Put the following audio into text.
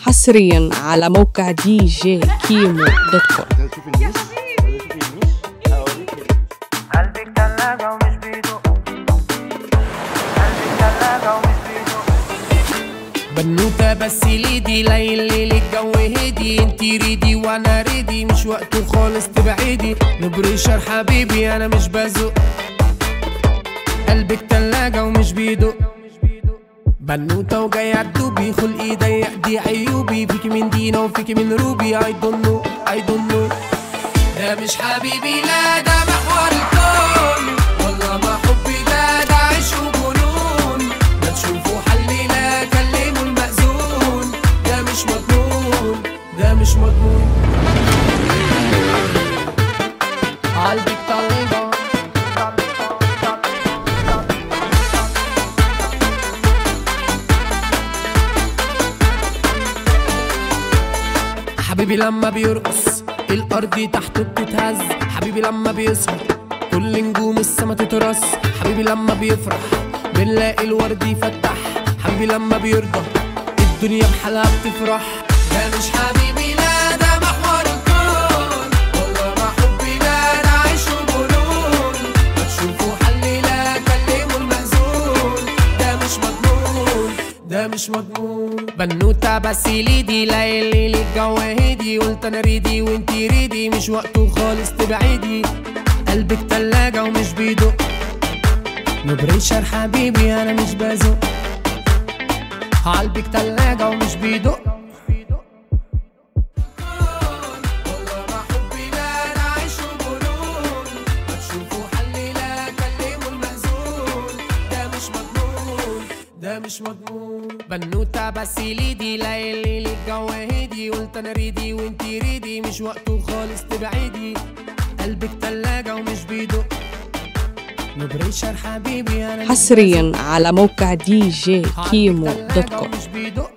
حصريا على موقع دي جي كيمو دوت كوم ده تشوف النيش ده تشوف النيش هوريك النيش قلبك تلاجة ومش بيدق قلبك تلاجة ومش بيدق بنوتة بس ليدي ليل ليل الجو هدي انتي ريدي وانا ريدي مش وقته خالص تبعدي نبريشر حبيبي انا مش بزق قلبك تلاجة ومش بيدق بنوتة وجاي عالدوبي خلقي ضيق دي عيوبي فيكي من دينا وفيكي من روبي I don't know I don't know ده مش حبيبي لا ده محور الكون والله ما حبي ده ده عيش وجنون ما تشوفوا حل لا كلموا المأذون ده مش مضمون ده مش مضمون قلبك طلبة حبيبي لما بيرقص الارض تحته بتتهز حبيبي لما بيسهر كل نجوم السما تترص حبيبي لما بيفرح بنلاقي الورد يفتح حبيبي لما بيرضى الدنيا بحالها بتفرح ده مش حبيبي لا ده محور الكون والله ما حبي ده ده عيش وجنون ما تشوفوا حل لا كلموا المأذون ده مش مضمون ده مش مضمون بنوتة بس ليدي ليل ليل الجو هدي قلت انا ريدي وانتي ريدي مش وقته خالص تبعدي قلبك تلاجة ومش بيدق نبريشر حبيبي انا مش بزق قلبك تلاجة ومش بيدق والله ما حبي ده ده عيش وجنون ما تشوفوا حل لا كلموا المأذون ده مش مضمون ده مش مضمون بنوتة بس ليدي ليل ليل الجو هدي قلت انا ريدي وانتي ريدي مش وقته خالص تبعدي قلبك تلاجة ومش بيدق نبريشر حبيبي انا مش حصريا على موقع دي جي بزق. كيمو قلبك دوت تلاجة كوم ومش بيدق